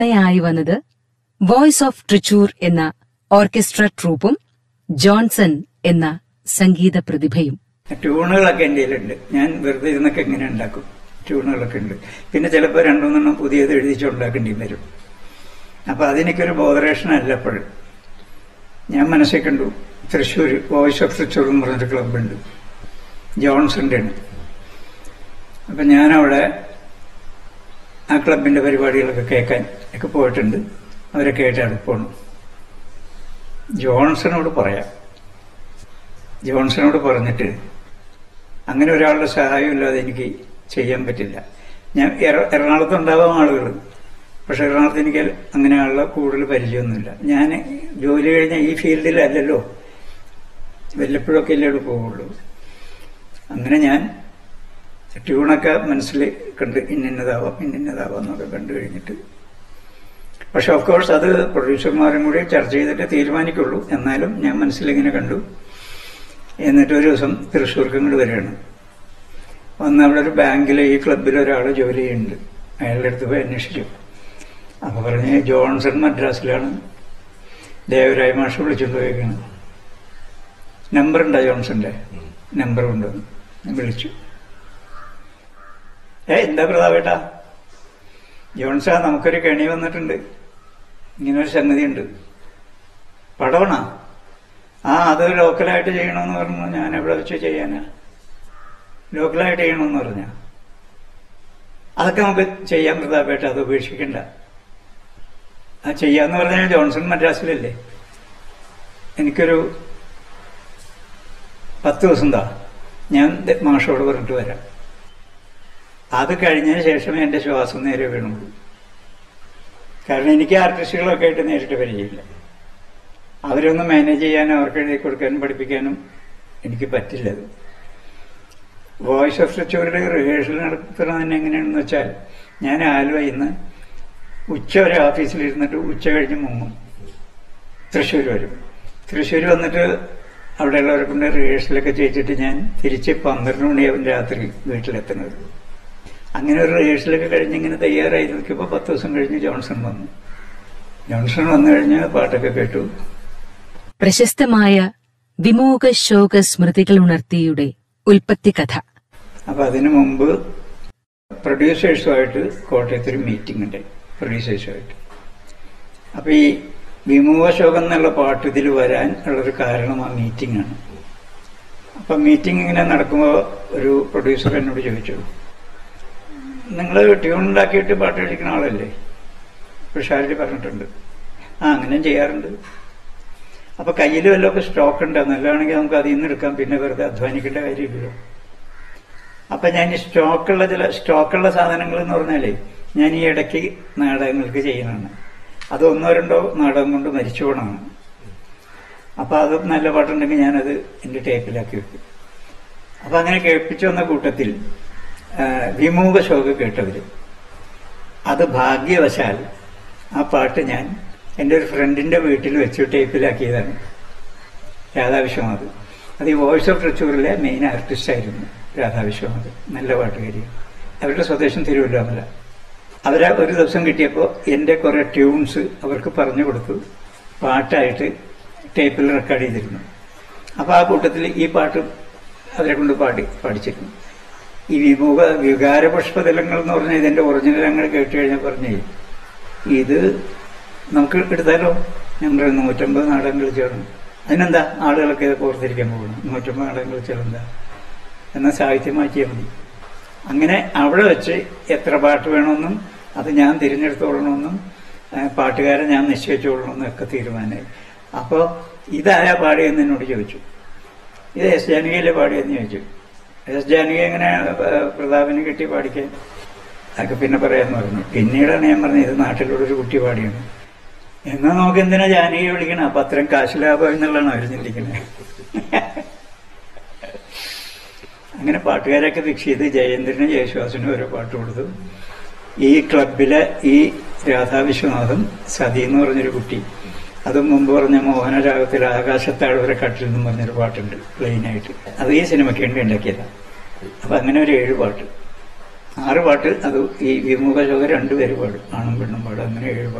ായി വന്നത് voice of Trichur എന്ന orchestra ട്രൂപ്പും Johnson എന്ന സംഗീത പ്രതിഭയും ട്യൂണുകളൊക്കെ എൻ്റെ കയ്യിലുണ്ട് ഞാൻ വെറുതെ ഇരുന്നൊക്കെ ഇങ്ങനെ ഉണ്ടാക്കും ട്യൂണുകളൊക്കെ ഉണ്ട് പിന്നെ ചിലപ്പോൾ രണ്ടുമൂന്നെണ്ണം പുതിയത് എഴുതിച്ചുണ്ടാക്കേണ്ടി വരും അപ്പൊ അതെനിക്കൊരു ബോധറേഷൻ അല്ല എപ്പോഴും ഞാൻ മനസ്സിൽ കണ്ടു തൃശ്ശൂർ വോയിസ് ഓഫ് തൃശ്ശൂർ എന്ന് പറഞ്ഞൊരു ക്ലബ്ബുണ്ട് ജോൺസന്റെ ആണ് അപ്പൊ ഞാനവിടെ ആ ക്ലബിന്റെ പരിപാടികളൊക്കെ കേൾക്കാൻ ഒക്കെ പോയിട്ടുണ്ട് അവരൊക്കെ ആയിട്ട് അടുപ്പമാണ് ജോൺസണോട് പറയാം ജോൺസണോട് പറഞ്ഞിട്ട് അങ്ങനെ ഒരാളുടെ സഹായം ഇല്ലാതെ എനിക്ക് ചെയ്യാൻ പറ്റില്ല ഞാൻ എറ- എറണാകുളത്ത് ഉണ്ടാവാം ആളുകൾ പക്ഷെ എറണാകുളത്ത് എനിക്ക് അങ്ങനെ ആളുടെ കൂടുതൽ പരിചയമൊന്നുമില്ല ഞാൻ ജോലി കഴിഞ്ഞ ഈ ഫീൽഡിലല്ലല്ലോ വല്ലപ്പോഴൊക്കെ അല്ലേ ഇവിടെ പോവുള്ളൂ അങ്ങനെ ഞാൻ ട്യൂണൊക്കെ മനസ്സിൽ കണ്ട് ഇന്നിന്നതാവാം ഇന്നിന്നതാവാം എന്നൊക്കെ കണ്ടു കഴിഞ്ഞിട്ട് പക്ഷെ ഓഫ് കോഴ്സ് അത് പ്രൊഡ്യൂസർമാരും കൂടി ചർച്ച ചെയ്തിട്ട് തീരുമാനിക്കുള്ളൂ എന്നാലും ഞാൻ മനസ്സിലിങ്ങനെ കണ്ടു എന്നിട്ട് ഒരു ദിവസം തൃശ്ശൂർക്ക് ഇങ്ങോട്ട് വരികയാണ് വന്ന് അവിടെ ഒരു ബാങ്കിൽ ഈ ക്ലബിൽ ഒരാൾ ജോലി ചെയ്യുന്നുണ്ട് അയാളുടെ അടുത്ത് പോയി അന്വേഷിച്ചു അപ്പൊ പറഞ്ഞ് ജോൺസൺ മദ്രാസിലാണ് ദേവരായ മാഷ് വിളിച്ചുകൊണ്ട് പോയേക്കാണ് നമ്പർ ഉണ്ടോ ജോൺസന്റെ നമ്പർ ഉണ്ട് ഞാൻ വിളിച്ചു ഏ എന്താ പ്രതാപേട്ടാ ജോൺസാ നമുക്കൊരു കെണി വന്നിട്ടുണ്ട് ഇങ്ങനൊരു സംഗതിയുണ്ട് പടവണ ആ അത് ലോക്കലായിട്ട് ചെയ്യണമെന്ന് പറഞ്ഞു ഞാൻ എവിടെ വെച്ച് ചെയ്യാനാ ലോക്കലായിട്ട് ചെയ്യണമെന്ന് പറഞ്ഞ അതൊക്കെ നമുക്ക് ചെയ്യാൻ പ്രതാപേട്ട അത് ഉപേക്ഷിക്കണ്ട ആ ചെയ്യാന്ന് പറഞ്ഞാൽ ജോൺസൺ മദ്രാസിലല്ലേ എനിക്കൊരു പത്ത് ദിവസം താ ഞാൻ ദേ മാഷോട് പറഞ്ഞിട്ട് വരാം അത് കഴിഞ്ഞതിന് ശേഷമേ എന്റെ ശ്വാസം നേരെ വീണുള്ളൂ കാരണം എനിക്ക് ആർട്ടിസ്റ്റുകളൊക്കെ ആയിട്ട് നേരിട്ട് പരിചയമില്ല അവരൊന്ന് മാനേജ് ചെയ്യാനും അവർക്ക് എഴുതി കൊടുക്കാനും പഠിപ്പിക്കാനും എനിക്ക് പറ്റില്ലത് വോയിസ് ഓഫ് സ്ട്രക്ചറിൽ റിഹേഴ്സൽ നടത്തുന്നത് തന്നെ എങ്ങനെയാണെന്ന് വെച്ചാൽ ഞാൻ ആലുവയിൽ നിന്ന് ഉച്ച വരെ ഓഫീസിലിരുന്നിട്ട് ഉച്ച കഴിഞ്ഞ് മുങ്ങും തൃശ്ശൂർ വരും തൃശ്ശൂർ വന്നിട്ട് അവിടെയുള്ളവരെ കൊണ്ട് റിഹേഴ്സലൊക്കെ ചെയ്യിച്ചിട്ട് ഞാൻ തിരിച്ച് പന്ത്രണ്ട് മണിയാവും രാത്രി വീട്ടിലെത്തുന്നത് അങ്ങനെ ഒരു റിഹേഴ്സലൊക്കെ കഴിഞ്ഞ് ഇങ്ങനെ തയ്യാറായി നിൽക്കുമ്പോൾ പത്ത് ദിവസം കഴിഞ്ഞ് ജോൺസൺ വന്നു ജോൺസൺ വന്നു കഴിഞ്ഞ് പാട്ടൊക്കെ കേട്ടു പ്രശസ്തമായ വിമോക ശോക സ്മൃതികൾ ഉണർത്തിയുടെ ഉൽപ്പത്തി കഥ അപ്പൊ അതിനു മുമ്പ് പ്രൊഡ്യൂസേഴ്സുമായിട്ട് കോട്ടയത്ത് ഒരു മീറ്റിംഗ് ഉണ്ട് പ്രൊഡ്യൂസേഴ്സുമായിട്ട് അപ്പൊ ഈ വിമോഹശോകം എന്നുള്ള പാട്ട് ഇതിൽ വരാൻ ഉള്ളൊരു കാരണം ആ മീറ്റിംഗ് ആണ് അപ്പൊ മീറ്റിംഗ് ഇങ്ങനെ നടക്കുമ്പോൾ ഒരു പ്രൊഡ്യൂസർ എന്നോട് ചോദിച്ചു നിങ്ങൾ ട്യൂൺ ഉണ്ടാക്കിയിട്ട് പാട്ട് കളിക്കുന്ന ആളല്ലേ പിഷാരി പറഞ്ഞിട്ടുണ്ട് ആ അങ്ങനെ ചെയ്യാറുണ്ട് അപ്പൊ കയ്യിൽ വല്ലതൊക്കെ സ്റ്റോക്ക് ഉണ്ട് നല്ലതാണെങ്കിൽ നമുക്ക് അതിൽ നിന്ന് എടുക്കാം പിന്നെ വെറുതെ അധ്വാനിക്കേണ്ട കാര്യമില്ലല്ലോ അപ്പൊ ഞാൻ ഈ സ്റ്റോക്കുള്ള ചില സ്റ്റോക്കുള്ള സാധനങ്ങൾ എന്ന് പറഞ്ഞാലേ ഞാൻ ഈ ഇടയ്ക്ക് നാടകങ്ങൾക്ക് ചെയ്യുന്നതാണ് അത് ഒന്നോ രണ്ടോ നാടകം കൊണ്ട് മരിച്ചു പോകണമാണ് അപ്പൊ അത് നല്ല പാട്ടുണ്ടെങ്കിൽ ഞാനത് എന്റെ ടേപ്പിലാക്കി വെക്കും അപ്പൊ അങ്ങനെ കേൾപ്പിച്ചു വന്ന കൂട്ടത്തിൽ ആ, വിമുഖ ശോക കേട്ടവര് അത് ഭാഗ്യവശാൽ ആ പാട്ട് ഞാൻ എൻ്റെ ഒരു ഫ്രണ്ടിന്റെ വീട്ടിൽ വെച്ച് ടേപ്പിലാക്കിയതാണ് രാധാവിശ്വനാഥ് അത് ഈ വോയിസ് ഓഫ് തൃശ്ശൂരിലെ മെയിൻ ആർട്ടിസ്റ്റ് ആയിരുന്നു രാധാവിശ്വനാഥ് നല്ല പാട്ടുകാരി അവരുടെ സ്വദേശം തിരുവല്ലാമല അവരെ ഒരു ദിവസം കിട്ടിയപ്പോൾ എൻ്റെ കുറെ ട്യൂൺസ് അവർക്ക് പറഞ്ഞു കൊടുത്തു പാട്ടായിട്ട് ടേപ്പിൽ റെക്കോർഡ് ചെയ്തിരുന്നു അപ്പോൾ ആ കൂട്ടത്തിൽ ഈ പാട്ട് അവരെ കൊണ്ട് പാടി പാടിച്ചിരുന്നു ഈ വിമുഖ വികാരപുഷ്പതലങ്ങൾ എന്ന് പറഞ്ഞ ഇതിന്റെ ഒറിജിനൽ ഞങ്ങൾ കേട്ട് കഴിഞ്ഞാൽ പറഞ്ഞേ ഇത് നമുക്ക് എടുത്താലോ ഞങ്ങൾ നൂറ്റമ്പത് നാടകങ്ങൾ ചേർന്നു അതിനെന്താ ആളുകളൊക്കെ ഇതൊക്കെ ഓർത്തിരിക്കാൻ പോകുന്നു നൂറ്റമ്പത് നാടകങ്ങൾ ചേർന്നെന്താ എന്നാൽ സാഹിത്യം മാറ്റിയാൽ മതി അങ്ങനെ അവിടെ വെച്ച് എത്ര പാട്ട് വേണമെന്നും അത് ഞാൻ തിരഞ്ഞെടുത്തോളണമെന്നും ഏഹ് പാട്ടുകാരെ ഞാൻ നിശ്ചയിച്ചോളണമെന്നും ഒക്കെ തീരുമാനമായി അപ്പോൾ ഇതാരാ പാടിയെന്ന് എന്നോട് ചോദിച്ചു ഇത് എസ് ജാനകിയല്ലേ പാടിയെന്ന് ചോദിച്ചു എസ് ജാനകി എങ്ങനെ ഏഹ് പ്രതാപിന് കിട്ടി പാടിക്കാൻ അതൊക്കെ പിന്നെ പറയാന്ന് പറഞ്ഞു പിന്നീടാണ് ഞാൻ പറഞ്ഞത് ഇത് നാട്ടിലൂടെ ഒരു കുട്ടി പാടിയാണ് എന്നാ നമുക്ക് എന്തിനാ ജാനകി വിളിക്കണം അപ്പൊ അത്രയും കാശ് ലാഭം എന്നുള്ളതാണ് അവർ ചിന്തിക്കുന്നത് അങ്ങനെ പാട്ടുകാരൊക്കെ ഫിക്സ് ചെയ്ത് ജയേന്ദ്രനും ജയശ്വാസിനും ഓരോ പാട്ട് കൊടുത്തു ഈ ക്ലബിലെ ഈ രാധാ വിശ്വനാഥും സതി എന്ന് പറഞ്ഞൊരു കുട്ടി അതും മുമ്പ് പറഞ്ഞ മോഹനരാഗത്തിൽ ആകാശത്താഴവരെ കട്ടിൽ എന്നും പറഞ്ഞൊരു പാട്ടുണ്ട് പ്ലെയിനായിട്ട് അത് ഈ സിനിമയ്ക്ക് വേണ്ടി ഉണ്ടാക്കിയതാണ് അപ്പൊ അങ്ങനെ ഒരു ഏഴ് പാട്ട് ആറ് പാട്ട് അത് ഈ വിമുഖ ശോക രണ്ടുപേര് പാടും ആണും പെണ്ണും പാടും അങ്ങനെ ഏഴ് പാട്ട്